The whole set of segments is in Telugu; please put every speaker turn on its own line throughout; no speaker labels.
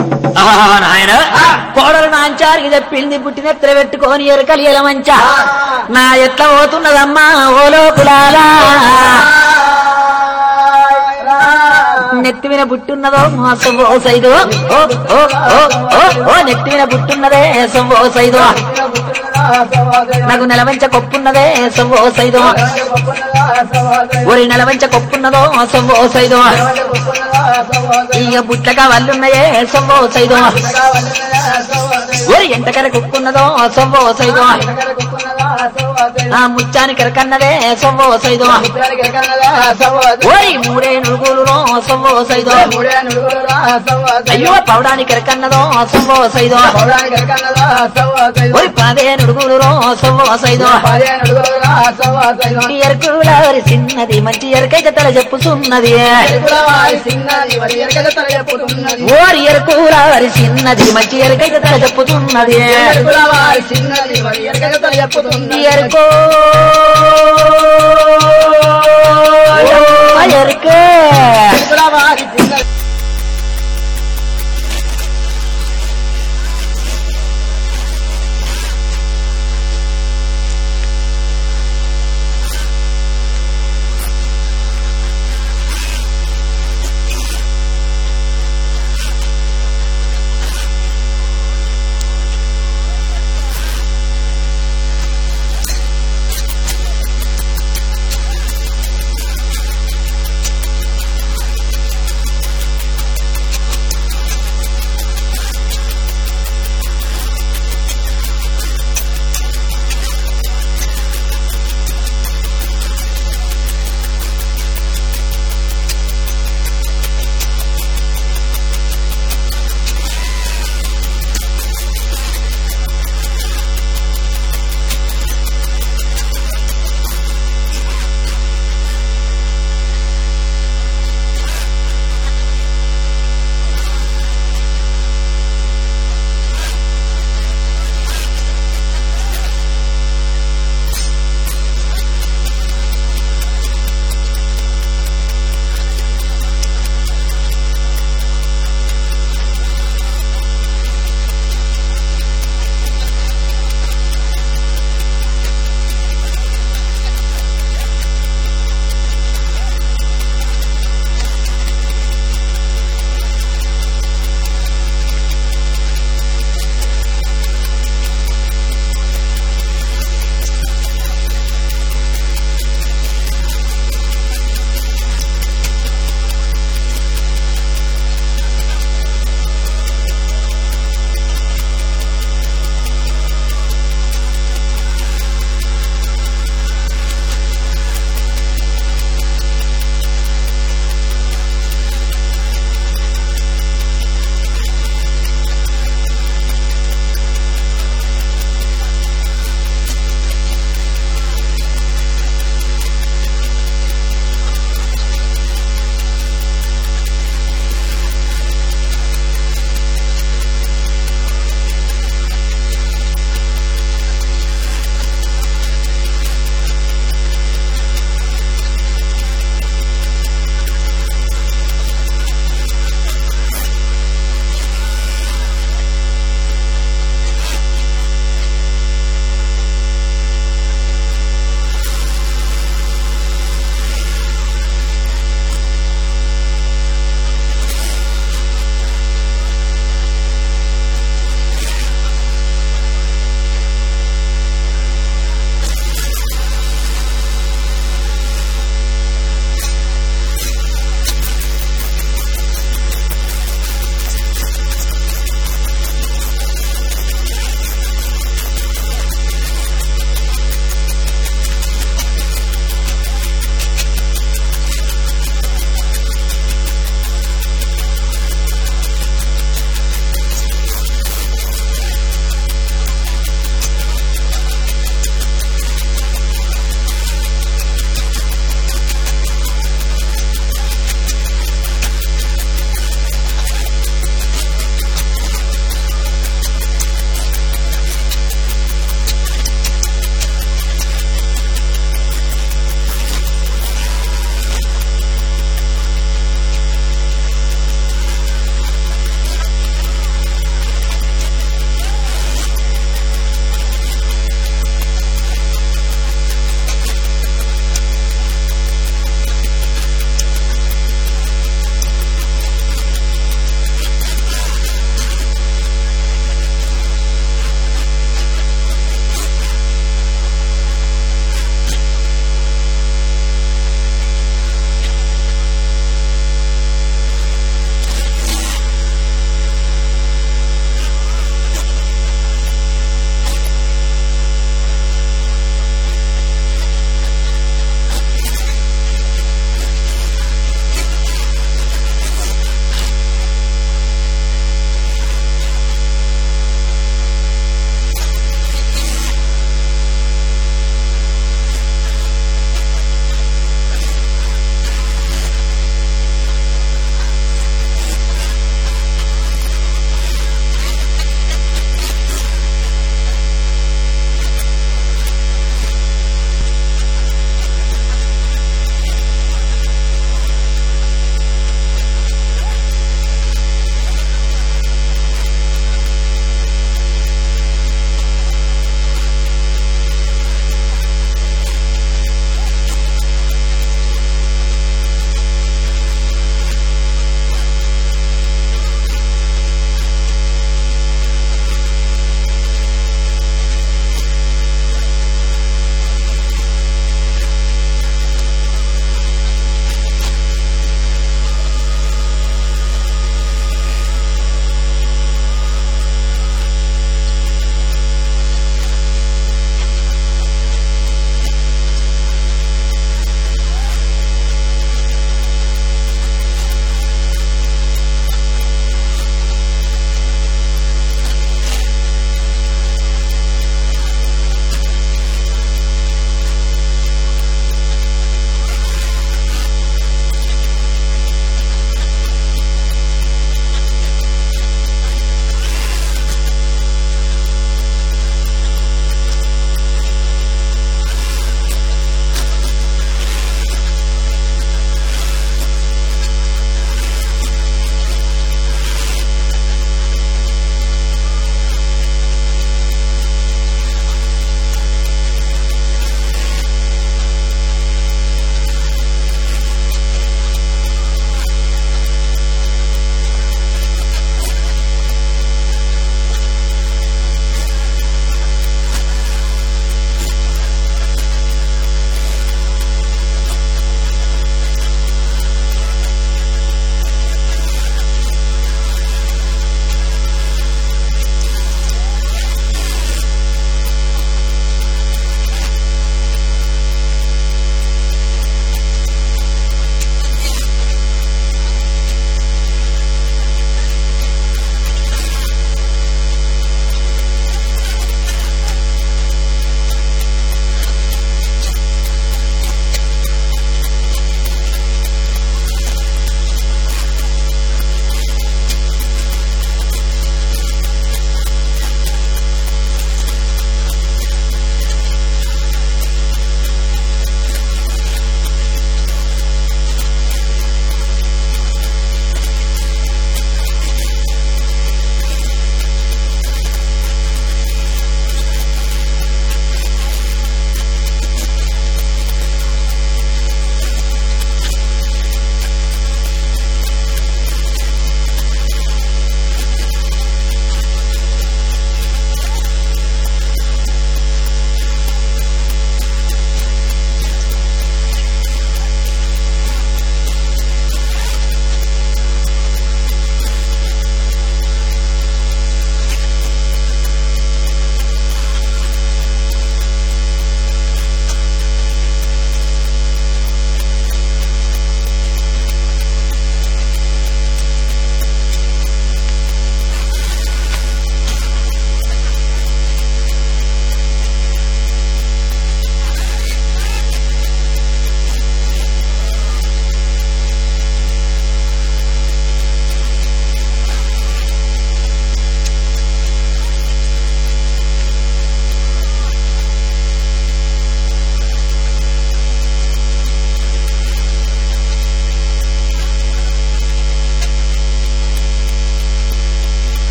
ఆహా, నాయన కోడలు నాంచారికి చెప్పింది పుట్టినెత్తర పెట్టుకొని ఎరకలి ఎలమంచ నా ఎట్లా పోతున్నదమ్మా ఓ లోకులాలా నెత్తి మీద పుట్టున్నదో మోసం ఓ సైదు ఓ ఓ ఓ ఓ ఓ నెత్తి మీద పుట్టున్నదే ఏసం ఓ సైదు నాకు నెలవంచ కొప్పున్నదే ఏసం ఓ సైదు ఒరి నెలవంచ కొప్పున్నదో ఏసం ఓ సైదు ఇక బుట్లగా వల్లున్నాయే ఏసం ఓ సైదు ఒరి ఎంటకర కుక్కున్నదో ఏసం ఓ సైదు ఆ ముచ్చాని కరకన్నదే ఏసం ఓ సైదు ఓరి మూడే నురుగులు ఏసం ఓ సైదు అయ్యో పౌడానికి కరకన్నదో ఏసం ఓ సైదు ఒరి పదే నుడుగులు ఏసం ఓ సైదు ఈ ఎరుకులారి చిన్నది మంచి ఎరకైతే తల చెప్పుతున్నది ఓరి ఎరుకులారి చిన్నది మంచి ఎరకైతే తల చెప్పుతున్నది ఈ ఎరుకో ఎరుకే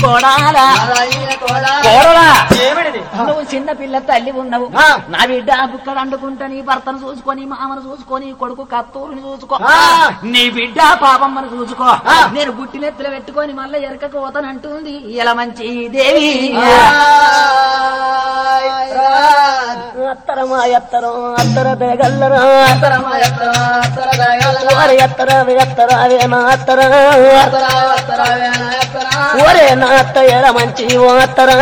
కోడాలా కోడలా
ఏమిటిది
నువ్వు చిన్న పిల్ల తల్లి ఉన్నావు
ఆ.
నా బిడ్డ బుక్కలు అండుకుంటా నీ భర్తను చూసుకొని మామను చూసుకొని కొడుకు కత్తూరుని చూసుకో
ఆ.
నీ బిడ్డ పాపమ్మను చూసుకో
ఆ.
నేను గుట్టినెత్తులు పెట్టుకొని మళ్ళీ ఎరకకు పోతానంటుంది ఇలా మంచి దేవి
అత్తరమా ఎత్తరం అత్తర బేగల్లరా ఓరే ఎత్తరావే ఎత్తరావే నా అత్తర ఓరే నా అత్త ఎడ మంచి ఓ అత్తరా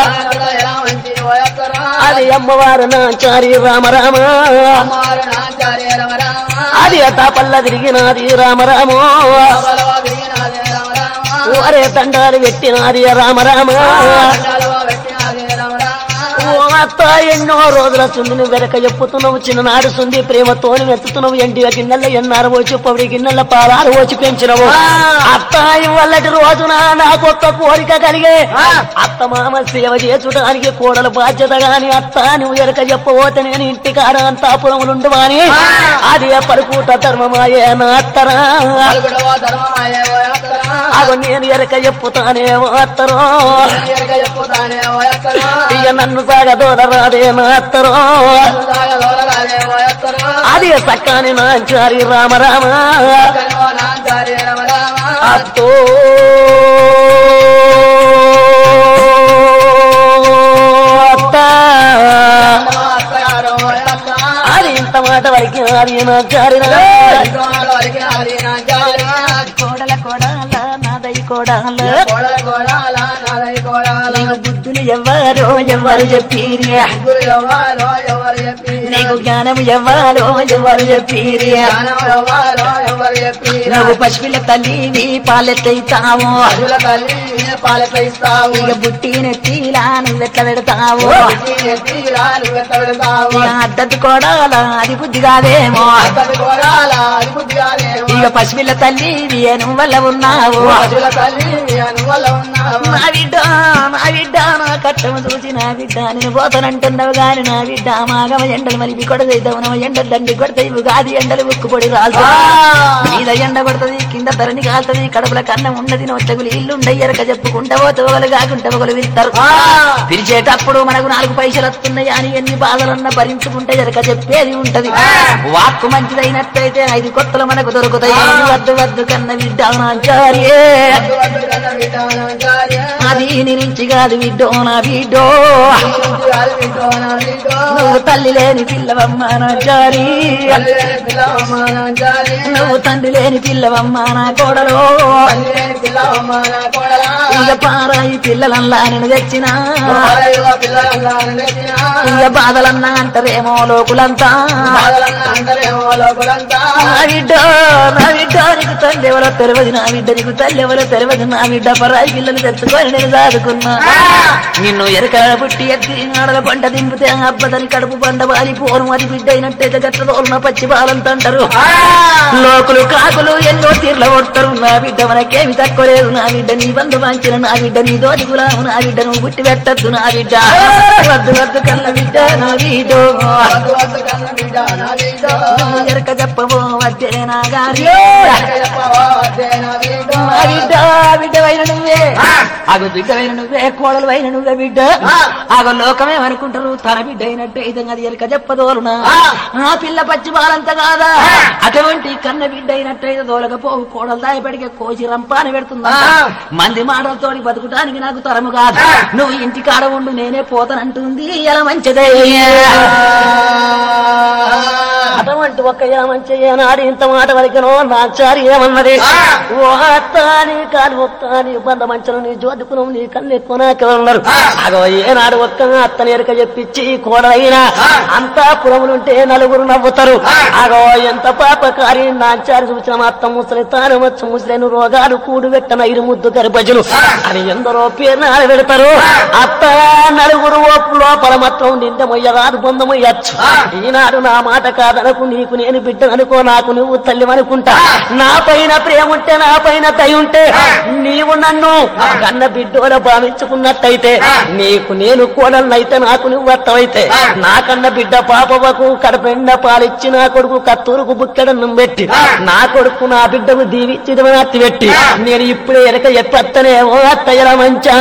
అది అమ్మవారు నా చారి రామ రామ అది అతాపల్ల తిరిగినాది రామ రామో ఓరే తండాలు పెట్టినాది రామ రామ ఓ అత్త ఎన్నో రోజుల సుందిని వెనక ఎప్పుతున్నావు చిన్ననాడు సుంది ప్రేమతోని వెతుతున్నావు ఎండి గిన్నెల ఎన్నారు వచ్చి పౌడి గిన్నెల పాలారు వచ్చి పెంచినవు అత్త ఇవ్వల్లటి రోజున నాకు ఒక్క కోరిక కలిగే అత్త మామ సేవ చేసుడానికి కోడల బాధ్యత గాని అత్త నువ్వు ఎరక చెప్పబోతే నేను ఇంటి కాడ అంతాపురములుండు అని అది పలుకూట ధర్మమాయే నా అత్తరా అగో నేను ఎరక చెప్పుతానే అత్తరో ఇక నన్ను సాగదోడరాదే నా అత్తరో అది సక్కాని నాంచారి రామ రామ అత్తో అత్త అది ఇంత మాట వరకు అది నాంచారి కోడల కోడాల నాదై కోడాల నీకు బుద్ధులు ఎవ్వరో ఎవ్వరు చెప్పిరి నీకు జ్ఞానము ఎవ్వరో ఎవ్వరు చెప్పిరి నువ్వు పశువుల తల్లివి పాలెత్తైతావు ఇక బుట్టి నెత్తిలా నువ్వెట్ల పెడతావు ఇక అడ్డది కోడాల అది బుద్ధి కాదేమో ఇక పశువుల తల్లివి నువ్వల్ల ఉన్నావు నా బిడ్డ నా బిడ్డ నా కట్టము చూసి నా బిడ్డ నేను పోతానంటున్నావు గాని నా బిడ్డ మాగమ ఎండలు మలిపి కొడదైతావు నవ ఎండలు దండి కొడతాయి గాది ఎండలు ఉక్కుపొడి రాదు మీద ఎండ కొడుతుంది కింద ధరణి కాలుతుంది కడుపుల కన్నం ఉన్నది నొచ్చగులు ఇల్లు ఎరక చెప్పుకుంటా పోతే ఒకరు కాకుంటే ఒకరు వింటారు పిలిచేటప్పుడు మనకు నాలుగు పైసలు వస్తున్నాయి అని ఎన్ని బాధలున్నా భరించుకుంటే ఎరక చెప్పేది ఉంటది వాక్కు మంచిదైనట్టయితే ఐదు కొత్తలు మనకు దొరుకుతాయి వద్దు వద్దు కన్న బిడ్డ నాచార్యే అది నిరించి కాదు బిడ్డో నా బిడ్డో నువ్వు తల్లి లేని పిల్లవమ్మ నా జారి నువ్వు తండ్రి లేని పిల్లవమ్మ నా కోడలో ఇక పారాయి పిల్లలల్లా నేను తెచ్చినా ఇక బాధలన్నా అంటారేమో లోకులంతా నా బిడ్డ నా బిడ్డ నీకు తల్లి ఎవరో తెలియదు నా బిడ్డ నీకు తల్లి ఎవరో తెలియదు నా బిడ్డ పరాయి పిల్లలు తెచ్చుకొని నేను దాదుకున్నా నిన్ను ఎరక పుట్టి ఎత్తి ఆడల పంట దింపితే అబ్బదని కడుపు పంట వారి పోరు మరి బిడ్డ అయినట్టయితే గట్ల తోలున పచ్చి బాలంతంటారు లోకులు కాకులు ఎన్నో తీర్ల కొడతారు నా బిడ్డ మనకేమి తక్కువ లేదు నా బిడ్డ నీ బంధు వాంచిన నా బిడ్డ నీ దోటి గులాము నా బిడ్డ నువ్వు పుట్టి పెట్టద్దు నా బిడ్డ వద్దు వద్దు కన్న బిడ్డ నా బిడ్డ నువ్వు ఎరక చెప్పబో వద్దే నా గారి నా బిడ్డ బిడ్డ వైన నువ్వే అగు బిడ్డ వైన నువ్వే కోడలు వైన నువ్వే బిడ్డ ఆగో లోకమే అనుకుంటారు తన బిడ్డ అయినట్టు ఇది అది ఎరక చెప్పదోలునా ఆ పిల్ల పచ్చి బాలంత కాదా అటువంటి కన్న బిడ్డ అయినట్టయితే దోలకపోవు కోడలు దాయపడికే కోసి రంపాని పెడుతుందా మంది మాటలతోటి బతుకుటానికి నాకు తరము కాదు నువ్వు ఇంటి కాడ ఉండు నేనే పోతానంటుంది ఎలా మంచిదే అటువంటి ఒక్క మంచి నాడు ఇంత మాట వరకునో నాచారి ఏమన్నది ఓ అత్తాని కాని ఒత్తాని బంద మంచను నీ జోదుకును నీ కన్ను ఎక్కువ నాకే ఉన్నారు అగో ఏనాడు ఒక్క అత్తని ఎరక చెప్పించి కోడలైనా అంతా పురములుంటే నలుగురు నవ్వుతారు అగో ఎంత పాపకారి నాచారి చూసిన మా అత్త ముసలి తాను వచ్చు ముసలేను రోగాలు కూడు పెట్టన ఇరు ముద్దు గర్భజులు అని ఎందరో పేరు పెడతారు అత్త నలుగురు ఓపు లోపల మాత్రం నింద మొయ్యరాదు బొందమొయ్యచ్చు ఈనాడు నా మాట కాదనకు నీకు నేను బిడ్డ అనుకో నాకు నువ్వు తల్లి అనుకుంటా నా పైన ప్రేమ ఉంటే నా పైన దయ ఉంటే నీవు నన్ను కన్న బిడ్డోల భావించుకున్నట్టయితే నీకు నేను కోడలనైతే నాకు నువ్వు అత్తమైతే నాకన్న బిడ్డ పాపవకు కడపెండ పాలిచ్చి నా కొడుకు కత్తూరుకు బుక్కెడన్నం పెట్టి నా కొడుకు నా బిడ్డకు దీవించి అత్తి పెట్టి నేను ఇప్పుడే ఎనక ఎత్తనేమో అత్తయ్యల మంచా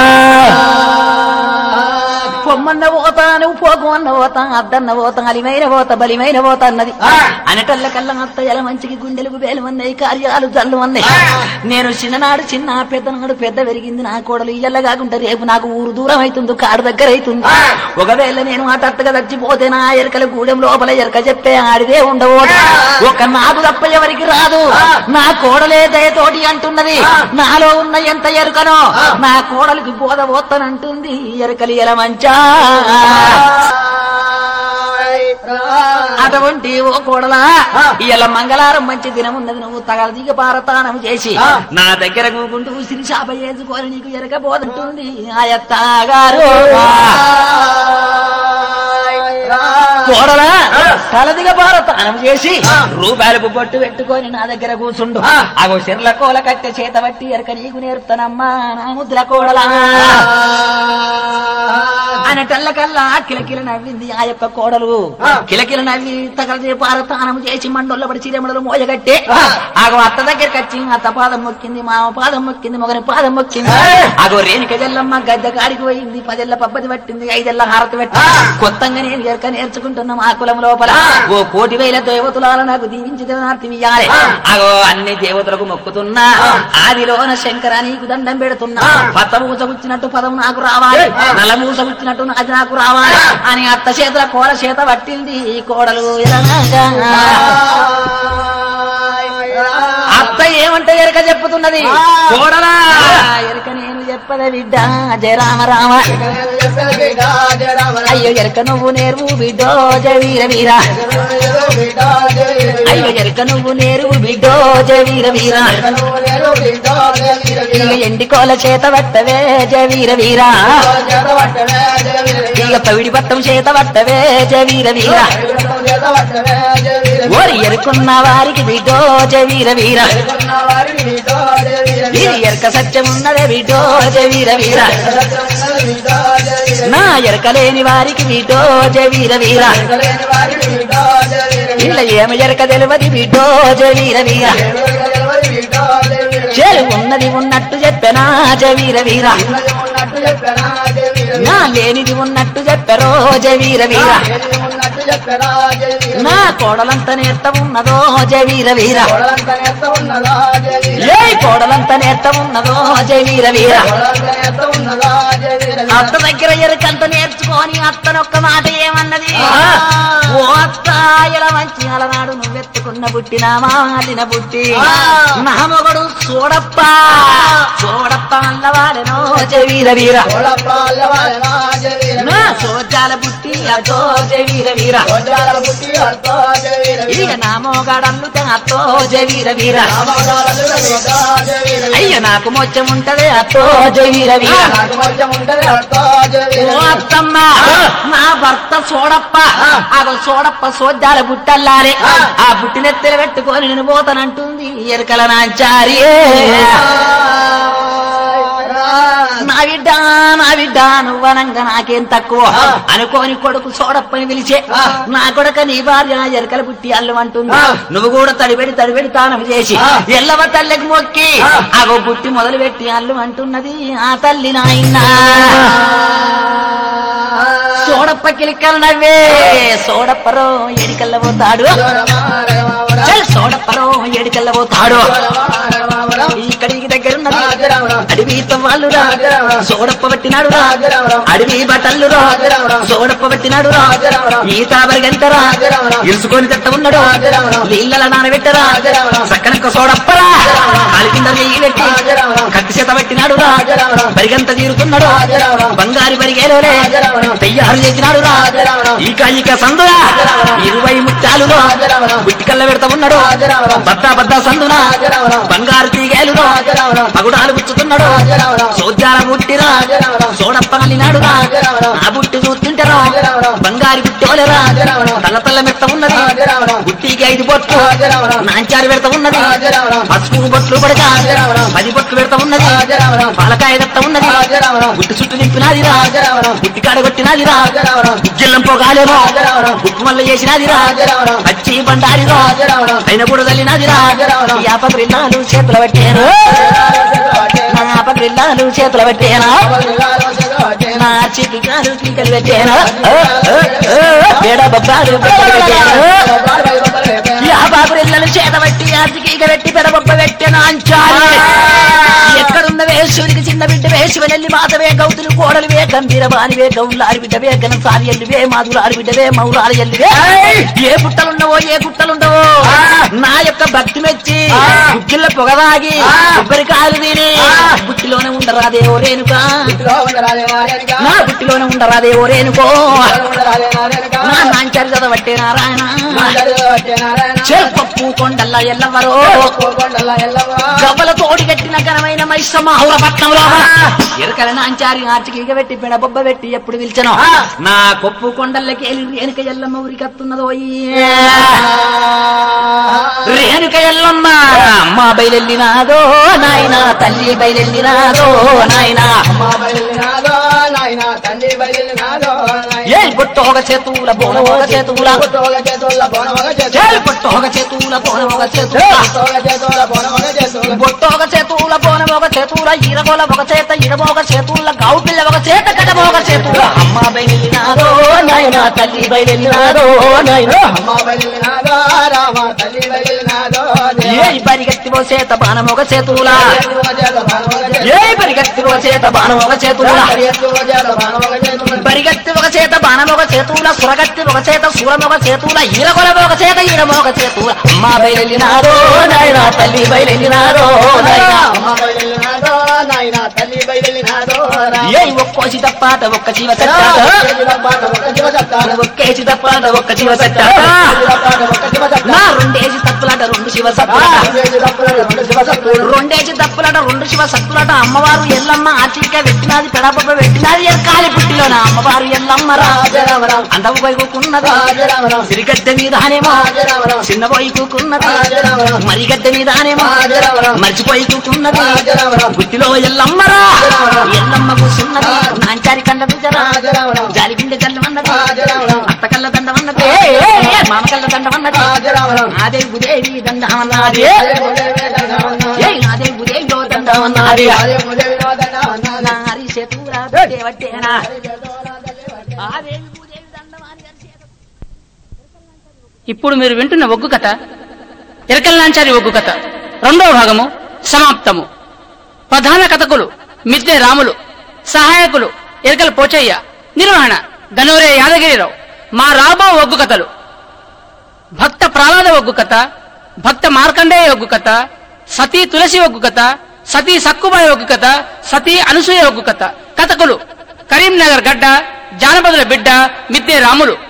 పొమ్మన్న పోతా నువ్వు పోకమన్న పోతా అద్దన్న పోతా అలిమైన పోతా బలిమైన పోతా అన్నది అనటల్ల కల్లా అత్తయ్యల మంచికి గుండెలకు వేలు ఉన్నాయి కార్యాలు జల్లు ఉన్నాయి నేను చిన్ననాడు చిన్న పెద్దనాడు పెద్ద పెరిగింది నా కోడలు ఇయ్యల్ల కాకుండా రేపు నాకు ఊరు దూరం అవుతుంది కాడు దగ్గర అవుతుంది ఒకవేళ నేను ఆ తట్టగా చచ్చిపోతే నా ఎరకల గూడెం లోపల ఎరక చెప్పే ఆడిదే ఉండవు ఒక నాకు తప్ప ఎవరికి రాదు నా కోడలే దయతోటి అంటున్నది నాలో ఉన్న ఎంత ఎరుకనో నా కోడలికి బోధ పోతానంటుంది ఎరకలి ఎల మంచా అటువంటి ఓ కోడలా ఇలా మంగళవారం మంచి దినం ఉన్నది నువ్వు తగల దిగ పారతానం చేసి నా దగ్గర కూకుంటూ ఉసిరి శాప చేసుకొని నీకు ఎరగబోతుంటుంది ఆయత్త గారు కోడలా తలదిగ పారతానం చేసి రూపాయలకు బొట్టు పెట్టుకొని నా దగ్గర కూర్చుండు అగో సిర్ల కోల కట్టె చేత బట్టి ఎరక నీకు నేర్పుతానమ్మా నా ముద్ర కోడలా అనటల్ల కల్లా కిలకిల నవ్వింది ఆ యొక్క కోడలు కిలకిల నవ్వి తగలది పారతానం చేసి మండోళ్ళ పడి చిరమడలు మోయగట్టే ఆగో అత్త దగ్గరికి వచ్చి అత్త పాదం మొక్కింది మామ పాదం మొక్కింది మొగని పాదం మొక్కింది ఆగో రేణుక జల్లమ్మ గద్దె కాడికి పోయింది పదెల్ల పబ్బది పట్టింది ఐదెల్ల హారతి పెట్టి కొత్తగా నేను ఎరక నేర్చుకుంటున్న మా కులం లోపల ఓ కోటి వేల దేవతలాల నాకు దీవించి దేవనార్తి ఇయ్యాలి అగో అన్ని దేవతలకు మొక్కుతున్నా ఆదిలోన శంకర నీకు దండం పెడుతున్నా పత్త మూస గుచ్చినట్టు పదం నాకు రావాలి నల్ల మూస గుచ్చినట్టు అది నాకు రావాలి అని అత్త చేతుల కోడ చేత పట్టింది ఈ కోడలు ఎలాగా అత్త ఏమంటే ఎరక చెప్పుతున్నది కోడలా ఎరక నేను చెప్పద బిడ్డ జయ రామ రామ అయ్యో ఎరక నువ్వు నేర్వు బిడ్డో జయ వీర వీర అయ్యో ఎరక నువ్వు నేర్వు బిడ్డో జయ వీర వీర ఇక ఎండి కోల చేత పట్టవే జయ వీర వీర ఇక పవిడి పట్టం చేత పట్టవే జయ వీర వీర ఓరి ఎరుకున్న వారికి బిడ్డో జయ వీర వీర ఇది ఎరక సత్యం ఉన్నదే బిడ్డో జయ వీర వీర నా ఎరకలేని వారికి బిడ్డో జయ వీర వీర ఇలా ఏమి ఎరక తెలియదు బిడ్డో జయ వీర వీర చేలు ఉన్నది ఉన్నట్టు చెప్పనా జయ వీర వీర నా లేనిది ఉన్నట్టు చెప్పరో జయ వీర వీర నా కోడలంత నేర్త ఉన్నదో జయ వీర వీర ఏ కోడలంత నేర్త ఉన్నదో జయ వీర వీర అత్త దగ్గర ఎరుకంత నేర్చుకొని అత్తనొక్క మాట ఏమన్నది ఓ అత్త ఇలా మంచి అలనాడు నువ్వెత్తుకున్న బుట్టిన మాలిన బుట్టి నా మొగడు చూడప్ప చూడప్ప అల్లవాడెనో జయ వీర వీర నా సోజాల బుట్టి అతో జయ వీర వీర ఇక నా మోగాడల్లు అత్తో జయ వీర వీర అయ్య నాకు మొచ్చం ఉంటది అత్తో జయ వీర వీర ఓ అత్తమ్మ నా భర్త సోడప్ప అదో సోడప్ప సోద్దాల బుట్టల్లారే ఆ బుట్టినెత్తెలు పెట్టుకొని నేను పోతానంటుంది ఎరకల నాంచారి నా బిడ్డ నా బిడ్డ నువ్వనంగా నాకేం తక్కువ అనుకోని కొడుకు సోడప్పని పిలిచే నా కొడుక నీ భార్య ఎరకల పుట్టి అల్లు అంటుంది నువ్వు కూడా తడిపెడి తడిపెడి తానం చేసి ఎల్లవ తల్లికి మొక్కి అగో పుట్టి మొదలు పెట్టి అల్లు అంటున్నది ఆ తల్లి నాయనా సోడప్ప కిలికలు నవ్వే సోడప్పరో ఎడికల్ల పోతాడు చల్ సోడప్పరో ఎడికల్ల పోతాడు ఇక్కడికి దగ్గరున్నది అడవి వాళ్ళు సోడప్ప పట్టినాడు అడవి బట్టలు సోడప్ప పట్టినాడు ఈత బరిగంటరా ఇరుసుకొని తట్ట ఉన్నాడు నీళ్ళ నానబెట్టరా సక్కనక్క సోడప్పరా కాలి కింద నెయ్యి పెట్టి కత్తి చేత పట్టినాడు బరిగంత తీరుతున్నాడు బంగారు బరిగేలోనే తయ్యారు చేసినాడు ఇక ఇక సందురా ఇరవై ముత్యాలు బుట్టికల్ల పెడతా ఉన్నాడు బద్ద బద్ద సందున బంగారు తీగేలులో పగుడాలు పుచ్చుతున్నాడు సోద్యాల బుట్టిరా సోడప్ప కలినాడు ఆ బుట్టి చూస్తుంటారా
బంగారు బిట్టోలరా తల్ల తల్ల మెత్త ఉన్నది గుట్టికి ఐదు బొట్లు నాంచారు పెడత ఉన్నది పసుపు బొట్లు పడక పది బొట్లు పెడత ఉన్నది పాలకాయ దత్త ఉన్నది గుట్టు చుట్టూ నింపినాదిరా గుట్టి కాడ కొట్టినాదిరా జిల్లం పోగాలేమో గుట్టు మల్ల చేసినాదిరా పచ్చి బండారిరా అయిన కూడా తల్లినాదిరా యాప గ్రిల్లాలు చేతుల పెట్టాను నా యాప గ్రిల్లాలు చేతుల పెట్టానా నా చిటికాలు టీకలు పెట్టాను బేడ బొబ్బాలు బొబ్బలు పెట్టాను యాబాబురెల్లలు చేతబట్టి ఆర్తికీక పెట్టి పెడబొబ్బ పెట్టెను అంచాలి ఎక్కడున్న వేసుడికి చిన్న బిడ్డ వేసువెల్లి మాతవే గౌతులు కోడలు వే గంభీర బానివే గౌలారి బిడ్డవే గనసారి ఎల్లివే మాధురారి బిడ్డవే మౌరాలి ఎల్లివే ఏ పుట్టలున్నవో ఏ గుట్టలుండవో నా యొక్క భక్తి మెచ్చి గుగ్గిళ్ళ పొగదాగి కొబ్బరికాయలు తిని బుట్టిలోనే ఉండరాదే ఓ రేణుకా నా బుట్టిలోనే ఉండరాదే ఓ రేణుకో నా నాంచారి చదవట్టే నారాయణ చేపప్పు కొండల్లా ఎల్లవరో గవ్వల తోడి కట్టిన ఘనమైన మైసమ్మ ఔరపట్నంలో ఎరకల నాంచారి ఆర్చికీగ పెట్టి బెడబొబ్బ పెట్టి ఎప్పుడు పిలిచను నా కొప్పు కొండల్లకి వెళ్ళి రేణుక ఎల్లమ్మ ఊరికత్తున్నదో రేణుక ఎల్లమ్మ అమ్మ బయలెల్లినాదో నాయన తల్లి బయలెల్లినాదో నాయన ఏ పొట్టోగ చేతుల బోనోగ చేతుల చేలు పొట్టోగ చేతుల బోనోగ చేతుల బొట్టోగ చేతుల బోనమొక చేతుల ఈరగోల ఒక చేత ఇడమోగ చేతుల గౌపిల్ల ఒక చేత కడమోగ చేతుల అమ్మ బయలునాదో నాయన తల్లి బయలునాదో నాయన ఏ పరిగెత్తి ఓ చేత బాణమొక చేతుల ఏ పరిగెత్తి ఓ చేత బాణమొక చేతుల పరిగెత్తి ఒక చేత బాణమొక చేతుల సురగత్తి ఒక చేత సూరమొక చేతుల ఈరగొల ఒక చేత ఈరమొక చేతుల అమ్మ బయలునాదో నాయన తల్లి బయలునాదో నాయన ఏ ఒక్కోసి తప్పాట ఒక్క జీవ సట్టాట ఒక్కేసి తప్పాట ఒక్క జీవ సట్టాట నా రెండేసి తప్పులాట రెండు శివ సత్తులాట రెండేసి తప్పులాట రెండు శివ సత్తులాట అమ్మవారు ఎల్లమ్మ ఆచిక పెట్టినది పెడప పెట్టినది ఎరకాలి పుట్టిలోన అమ్మవారు ఎల్లమ్మ రా అందవు వైకున్నది సిరిగడ్డ మీదానేమో చిన్న వైకున్నది మరిగడ్డ మీదానేమో మర్చిపోయి కూకున్నది గుట్టిలో ఎల్లమ్మరా ఎల్లమ్మ కూసున్నది నాంచారి కళ్ళ దుజరా జాలి పిండి కళ్ళమన్నది అత్త కళ్ళ దండమన్నది మామ కళ్ళ దండమన్నది ఆదే గుదేవి దండమన్నది ఏ నాదే గుదేవిలో దండమన్నది నారి చేతురా దేవట్టేనా ఆదే గుదేవి దండమని
ఇప్పుడు మీరు వింటున్న ఒగ్గు కథ ఎరకల్లాంచారి ఒగ్గు కథ రెండవ భాగము సమాప్తము ప్రధాన కథకులు మిద్దె రాములు సహాయకులు ఎరకల పోచయ్య నిర్వహణ గనోరే యాదగిరిరావు మా రాబో ఒగ్గు కథలు భక్త ప్రహ్లాద ఒగ్గు కథ భక్త మార్కండేయ ఒగ్గు కథ సతీ తులసి ఒగ్గు కథ సతీ సక్కుబాయి ఒగ్గు కథ సతీ అనసూయ ఒగ్గు కథ కథకులు కరీంనగర్ గడ్డ జానపదుల బిడ్డ మిద్దె రాములు